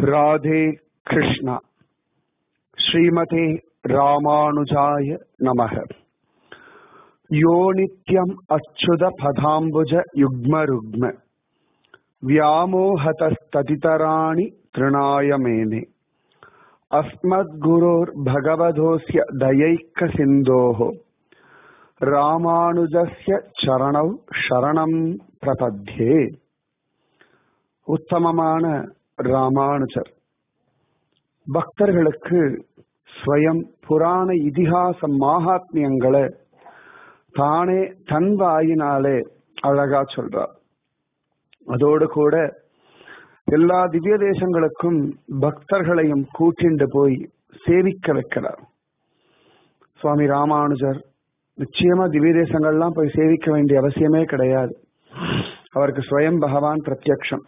ராதே கிருஷ்ணா ஸ்ரீமதே ராமானுஜாய நமக யோ நித்யம் அச்சுத பதாம்புஜ யுக்ம ருக்ம व्यामोहतस्ततितराणि तृणाय मेने अस्मद्गुरोर्भगवधोऽस्य दयैकसिन्धोः ராமானுஜஸ்ய சரணௌ சரணம் பிரபத்யே உத்தமமான ராமானுஜர் பக்தர்களுக்கு ஸ்வயம் புராண இதிகாச மாகாத்மியங்களை தானே தன் வாயினாலே அழகா சொல்றார் அதோடு கூட எல்லா திவ்ய தேசங்களுக்கும் பக்தர்களையும் கூட்டிண்டு போய் சேவிக்க வைக்கிறார் சுவாமி ராமானுஜர் நிச்சயமா திவ்ய தேசங்கள்லாம் போய் சேவிக்க வேண்டிய அவசியமே கிடையாது அவருக்கு ஸ்வயம் பகவான் பிரத்யக்ஷம்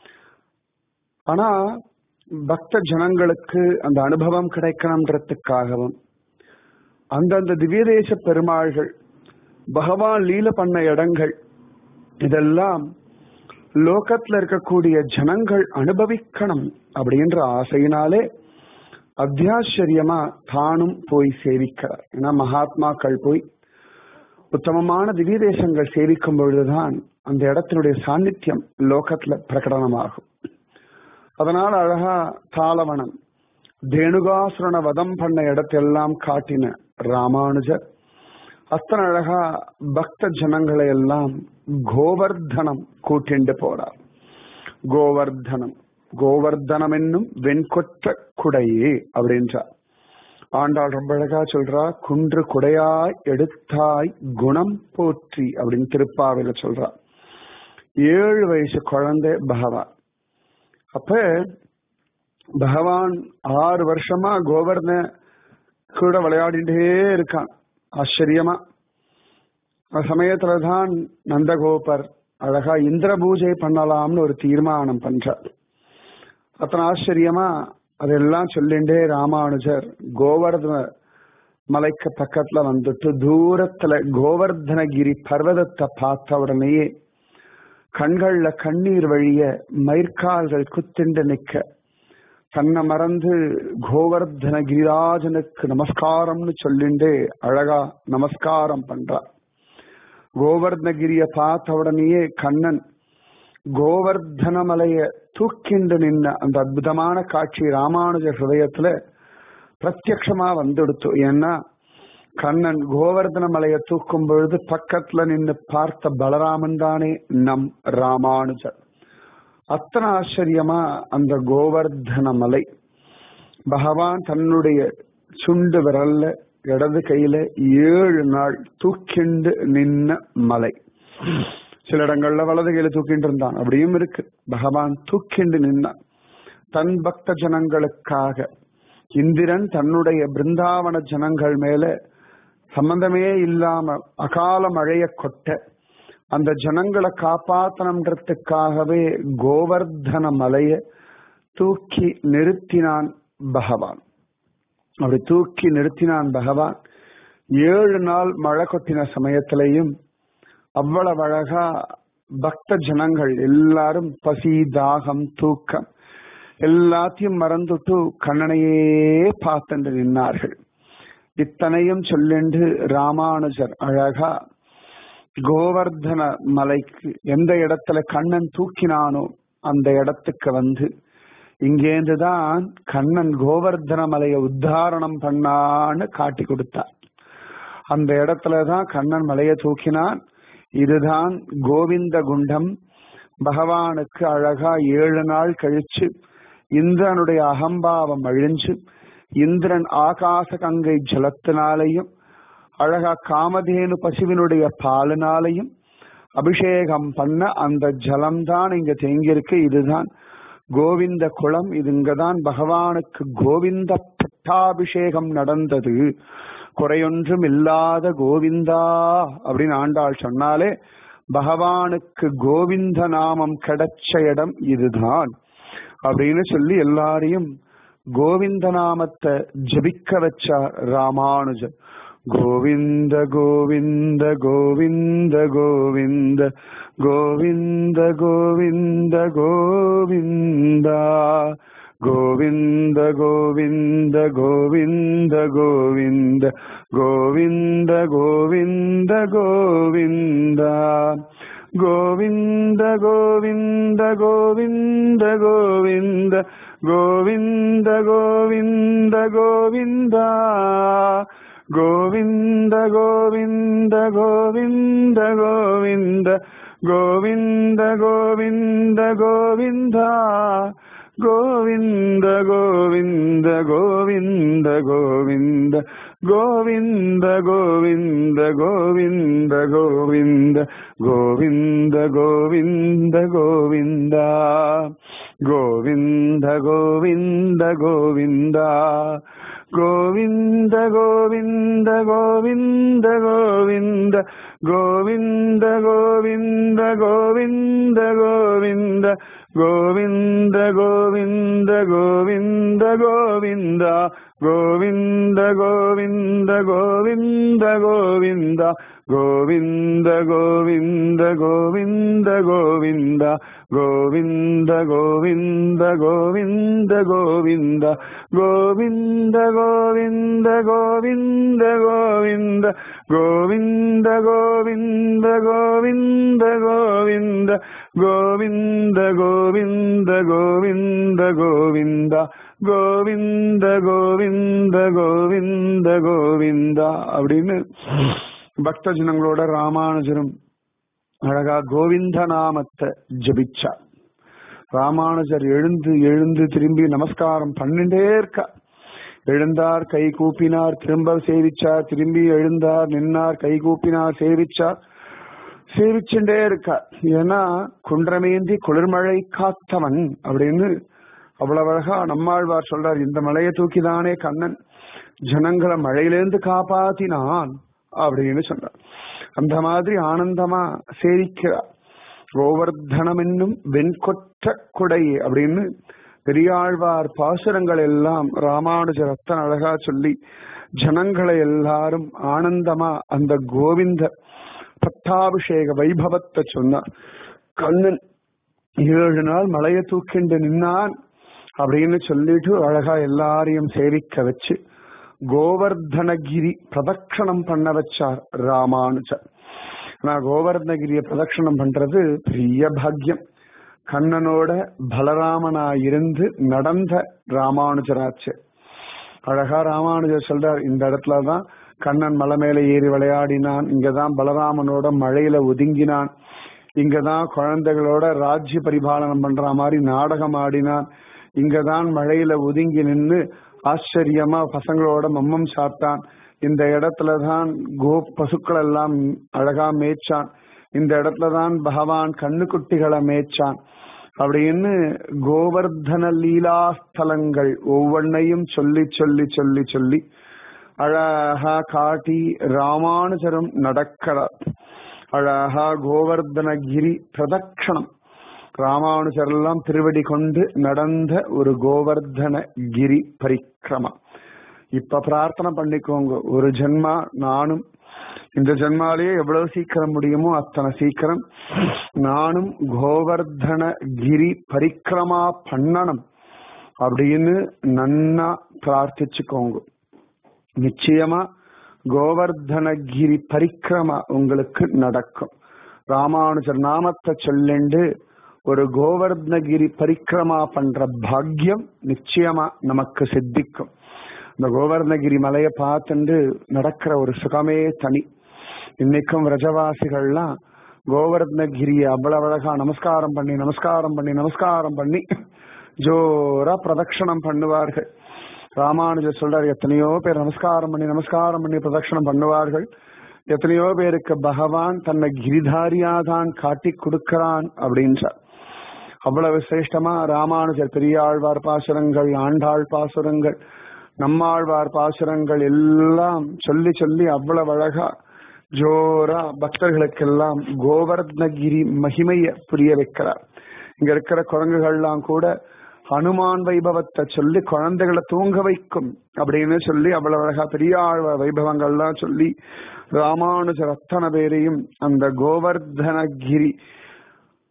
ஆனா பக்த ஜனங்களுக்கு அந்த அனுபவம் கிடைக்கணுன்றதுக்காகவும் அந்தந்த திவ்ய தேச பெருமாள்கள் பகவான் லீல பண்ண இடங்கள் இதெல்லாம் லோகத்துல இருக்கக்கூடிய ஜனங்கள் அனுபவிக்கணும் அப்படின்ற ஆசையினாலே அத்தியாச்சரியமா தானும் போய் சேவிக்கிறார் ஏன்னா மகாத்மாக்கள் போய் உத்தமமான திவ்ய தேசங்கள் சேவிக்கும் பொழுதுதான் அந்த இடத்தினுடைய சாநித்தியம் லோகத்துல பிரகடனமாகும் அதனால் அழகா தாளவனம் தேனுகாசுரன வதம் பண்ண இடத்தெல்லாம் காட்டின ராமானுஜர் அத்தனை அழகா பக்த ஜனங்களை எல்லாம் கோவர்தனம் கூட்டிண்டு போறார் கோவர்தனம் கோவர்தனம் என்னும் வெண்கொற்ற குடையே அப்படின்றார் ஆண்டாள் ரொம்ப அழகா சொல்றா குன்று குடையாய் எடுத்தாய் குணம் போற்றி அப்படின்னு திருப்பாவையில சொல்றா ஏழு வயசு குழந்தை பகவான் அப்ப பகவான் ஆறு வருஷமா கோவர்தன கூட விளையாடிட்டே இருக்கான் ஆச்சரியமா சமயத்துலதான் நந்தகோபர் அழகா இந்திர பூஜை பண்ணலாம்னு ஒரு தீர்மானம் பண்றார் அத்தனை ஆச்சரியமா அதெல்லாம் சொல்லிண்டே ராமானுஜர் கோவர்தன மலைக்கு பக்கத்துல வந்துட்டு தூரத்துல கோவர்தனகிரி பர்வதத்தை பார்த்த உடனேயே கண்கள்ல கண்ணீர் வழிய மயிர்கால்கள் குத்திண்டு நிக்க தன்னை மறந்து கோவர்தன கிரிராஜனுக்கு நமஸ்காரம்னு சொல்லிண்டே அழகா நமஸ்காரம் பண்றார் கோவர்தனகிரிய பார்த்த உடனேயே கண்ணன் கோவர்தன மலைய தூக்கிண்டு நின்ன அந்த அற்புதமான காட்சி ராமானுஜ ஹிருதயத்துல பிரத்யக்ஷமா வந்துடுத்து ஏன்னா கண்ணன் கோவர்தன மலையை தூக்கும் பொழுது பக்கத்துல நின்று பார்த்த பலராமன் தானே நம் ராமானுஜர் அத்தனை ஆச்சரியமா அந்த கோவர்தன மலை பகவான் தன்னுடைய சுண்டு விரல்ல இடது கையில ஏழு நாள் தூக்கிண்டு நின்ன மலை சில இடங்கள்ல வலது கையில தூக்கிட்டு இருந்தான் அப்படியும் இருக்கு பகவான் தூக்கிண்டு நின்னான் தன் பக்த ஜனங்களுக்காக இந்திரன் தன்னுடைய பிருந்தாவன ஜனங்கள் மேல சம்பந்தமே இல்லாம அகால மழைய கொட்ட அந்த ஜனங்களை காப்பாத்தனம்ன்றதுக்காகவே கோவர்தன மலைய தூக்கி நிறுத்தினான் பகவான் அப்படி தூக்கி நிறுத்தினான் பகவான் ஏழு நாள் மழை கொட்டின சமயத்திலையும் அவ்வளவு அழகா பக்த ஜனங்கள் எல்லாரும் பசி தாகம் தூக்கம் எல்லாத்தையும் மறந்துட்டு கண்ணனையே பார்த்துட்டு நின்னார்கள் இத்தனையும் சொல்லிண்டு ராமானுஜர் அழகா கோவர்தன மலைக்கு எந்த இடத்துல கண்ணன் தூக்கினானோ அந்த இடத்துக்கு வந்து இங்கேருந்துதான் கண்ணன் கோவர்தன மலையை உத்தாரணம் பண்ணான்னு காட்டி கொடுத்தார் அந்த இடத்துலதான் கண்ணன் மலையை தூக்கினான் இதுதான் கோவிந்த குண்டம் பகவானுக்கு அழகா ஏழு நாள் கழிச்சு இந்திரனுடைய அகம்பாவம் அழிஞ்சு இந்திரன் ஆகாச கங்கை ஜலத்தினாலையும் அழகா காமதேனு பசுவினுடைய பாலினாலையும் அபிஷேகம் பண்ண அந்த ஜலம்தான் இங்க தேங்கியிருக்கு இதுதான் கோவிந்த குளம் இது இங்கதான் பகவானுக்கு கோவிந்த பட்டாபிஷேகம் நடந்தது குறையொன்றும் இல்லாத கோவிந்தா அப்படின்னு ஆண்டாள் சொன்னாலே பகவானுக்கு கோவிந்த நாமம் கிடைச்ச இடம் இதுதான் அப்படின்னு சொல்லி எல்லாரையும் கோவிந்த நாமத்தை ஜபிக்க வச்சார் ராமானுஜர் கோவிந்த கோவிந்த கோவிந்த கோவிந்த கோவிந்த கோவிந்த கோவிந்தா கோவிந்த கோவிந்த கோவிந்த கோவிந்த கோவிந்த கோவிந்த கோவிந்தா கோவிந்த கோவிந்த கோவிந்த கோவிந்த கோவிந்த கோவிந்த கோவிந்தா கோவிந்த கோவிந்த கோவிந்த கோவிந்த கோவிந்த கோவிந்த கோவிந்தா கோவிந்த கோவிந்த கோவிந்த கோவிந்த கோவிந்த கோவிந்த கோவிந்த கோவிந்த கோவிந்த கோவிந்த கோவிந்தா கோவிந்த கோவிந்த கோவிந்தா கோவிந்த கோவிந்த கோவிந்த கோவிந்த கோவிந்த கோவிந்த கோவிந்த கோவிந்த கோவிந்த கோவிந்த கோவிந்த கோவிந்தா கோவிந்த கோவிந்த கோவிந்த கோவிந்தா கோவிந்த கோவிந்த கோவிந்த கோவிந்தா கோவிந்த கோவிந்த கோவிந்த கோவிந்தா கோவிந்த கோவிந்த கோவிந்த கோவிந்த கோவிந்த கோவிந்த கோவிந்த கோவிந்த கோவிந்த கோவிந்த கோவிந்த கோவிந்தா கோவிந்த கோவிந்த கோவிந்த கோவிந்தா அப்படின்னு பக்த ஜனங்களோட ராமானுஜரும் அழகா கோவிந்த நாமத்தை ஜபிச்சார் ராமானுஜர் எழுந்து எழுந்து திரும்பி நமஸ்காரம் பண்ணிட்டே இருக்கா எழுந்தார் கை கூப்பினார் திரும்ப சேவிச்சார் திரும்பி எழுந்தார் நின்னார் கை கூப்பினார் சேவிச்சார் சேவிச்சுட்டே இருக்கார் ஏன்னா குன்றமேந்தி குளிர்மழை காத்தவன் அப்படின்னு அவ்வளவு அழகா நம்மாழ்வார் சொல்றார் இந்த மலையை தூக்கிதானே கண்ணன் ஜனங்களை மழையிலேருந்து காப்பாத்தினான் அப்படின்னு சொன்னார் அந்த மாதிரி ஆனந்தமா சேவிக்கிறார் கோவர்தனம் என்னும் வெண்கொற்ற குடை அப்படின்னு பெரியாழ்வார் பாசுரங்கள் எல்லாம் ராமானுஜர் அத்தன் அழகா சொல்லி ஜனங்களை எல்லாரும் ஆனந்தமா அந்த கோவிந்த பட்டாபிஷேக வைபவத்தை சொன்னார் கண்ணன் ஏழு நாள் மலையை தூக்கிண்டு நின்னான் அப்படின்னு சொல்லிட்டு அழகா எல்லாரையும் சேவிக்க வச்சு கோவர்தனகிரி பிரதட்சணம் பண்ண வச்சார் ராமானுஜர் நான் கோவர்தனகிரிய பிரதட்சணம் பண்றது பெரிய பாக்கியம் கண்ணனோட பலராமனா இருந்து நடந்த ராமானுஜராச்சு அழகா ராமானுஜர் சொல்றார் இந்த இடத்துலதான் கண்ணன் மலை மேல ஏறி விளையாடினான் இங்கதான் பலராமனோட மழையில ஒதுங்கினான் இங்கதான் குழந்தைகளோட ராஜ்ய பரிபாலனம் பண்ற மாதிரி நாடகம் ஆடினான் இங்கதான் மழையில ஒதுங்கி நின்று ஆச்சரியமா பசங்களோட மம்மம் சாப்பிட்டான் இந்த இடத்துலதான் கோ பசுக்கள் எல்லாம் அழகா மேய்ச்சான் இந்த இடத்துலதான் பகவான் கண்ணுக்குட்டிகளை மேய்ச்சான் அப்படின்னு கோவர்தன லீலாஸ்தலங்கள் ஒவ்வொன்னையும் சொல்லி சொல்லி சொல்லி சொல்லி அழகா காட்டி ராமானுஜரும் நடக்கிறார் அழகா கோவர்தனகிரி பிரதட்சணம் ராமானுஜர் எல்லாம் திருவடி கொண்டு நடந்த ஒரு கோவர்தன கிரி பரிக்கிரமா இப்ப பிரார்த்தனை பண்ணிக்கோங்க ஒரு ஜென்மா நானும் இந்த ஜென்மாலேயே எவ்வளவு சீக்கிரம் முடியுமோ அத்தனை சீக்கிரம் நானும் கோவர்தன கிரி பரிக்கிரமா பண்ணணும் அப்படின்னு நன்னா பிரார்த்திச்சுக்கோங்க நிச்சயமா கோவர்தனகிரி பரிக்கிரமா உங்களுக்கு நடக்கும் ராமானுஜர் நாமத்தை சொல்லிண்டு ஒரு கோவர்தனகிரி பரிக்கிரமா பண்ற பாக்கியம் நிச்சயமா நமக்கு சித்திக்கும் இந்த கோவர்தனகிரி மலையை பார்த்துண்டு நடக்கிற ஒரு சுகமே தனி இன்னைக்கும் விரஜவாசிகள்லாம் கோவர்தனகிரிய அவ்வளவு அழகா நமஸ்காரம் பண்ணி நமஸ்காரம் பண்ணி நமஸ்காரம் பண்ணி ஜோரா பிரதட்சணம் பண்ணுவார்கள் ராமானுஜர் சொல்றாரு எத்தனையோ பேர் நமஸ்காரம் பண்ணி நமஸ்காரம் பண்ணி பிரதட்சணம் பண்ணுவார்கள் எத்தனையோ பேருக்கு பகவான் தன்னை கிரிதாரியா தான் காட்டி கொடுக்கிறான் அப்படின்றார் அவ்வளவு சிரேஷ்டமா ராமானுஜர் பெரியாழ்வார் பாசுரங்கள் ஆண்டாள் பாசுரங்கள் நம்மாழ்வார் பாசுரங்கள் எல்லாம் சொல்லி சொல்லி அவ்வளவு அழகா ஜோரா பக்தர்களுக்கெல்லாம் கோவர்தனகிரி மகிமைய புரிய வைக்கிறார் இங்க இருக்கிற குரங்குகள்லாம் கூட ஹனுமான் வைபவத்தை சொல்லி குழந்தைகளை தூங்க வைக்கும் அப்படின்னு சொல்லி அவ்வளவு அழகா பெரியாழ்வார் வைபவங்கள்லாம் சொல்லி ராமானுஜர் அத்தனை பேரையும் அந்த கோவர்தனகிரி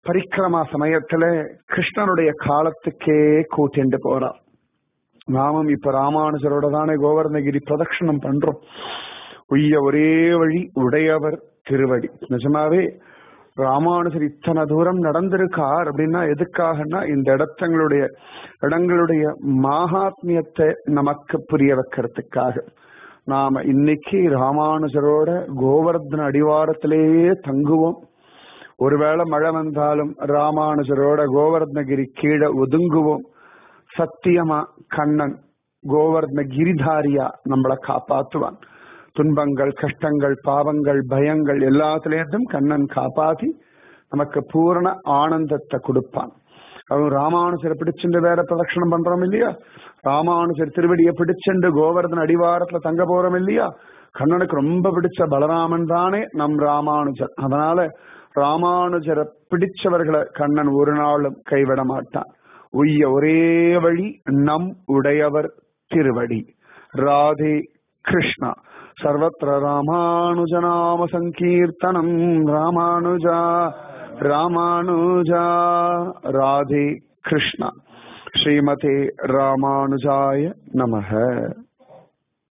பரிக்கிரமா சமயத்துல கிருஷ்ணனுடைய காலத்துக்கே கூட்டிண்டு போறார் நாமும் இப்ப ராமானுஜரோட தானே கோவர்ணகிரி பிரதட்சணம் பண்றோம் உய்ய ஒரே வழி உடையவர் திருவடி நிஜமாவே ராமானுஜர் இத்தனை தூரம் நடந்திருக்கார் அப்படின்னா எதுக்காகனா இந்த இடத்தங்களுடைய இடங்களுடைய மகாத்மியத்தை நமக்கு புரிய வைக்கிறதுக்காக நாம இன்னைக்கு ராமானுஜரோட கோவர்தன அடிவாரத்திலேயே தங்குவோம் ஒருவேளை மழை வந்தாலும் ராமானுஜரோட கோவர்தனகிரி கீழே ஒதுங்குவோம் சத்தியமா கண்ணன் கோவர்தன கிரிதாரியா நம்மளை காப்பாத்துவான் துன்பங்கள் கஷ்டங்கள் பாவங்கள் பயங்கள் எல்லாத்திலேருந்தும் கண்ணன் காப்பாத்தி நமக்கு பூரண ஆனந்தத்தை கொடுப்பான் அதுவும் ராமானுஜரை பிடிச்சுண்டு வேற பிரதட்சணம் பண்றோம் இல்லையா ராமானுஜர் திருவடியை பிடிச்சுண்டு கோவர்தன் அடிவாரத்துல தங்க போறோம் இல்லையா கண்ணனுக்கு ரொம்ப பிடிச்ச பலராமன் தானே நம் ராமானுஜர் அதனால ராமானுஜரை பிடிச்சவர்களை கண்ணன் ஒரு நாளும் கைவிட மாட்டான் உய்ய ஒரே வழி நம் உடையவர் திருவடி ராதே கிருஷ்ணா सर्वत्र रामानुजनाम सङ्कीर्तनम् रामानुजा रामानुजा राधे कृष्ण श्रीमते रामानुजाय नमः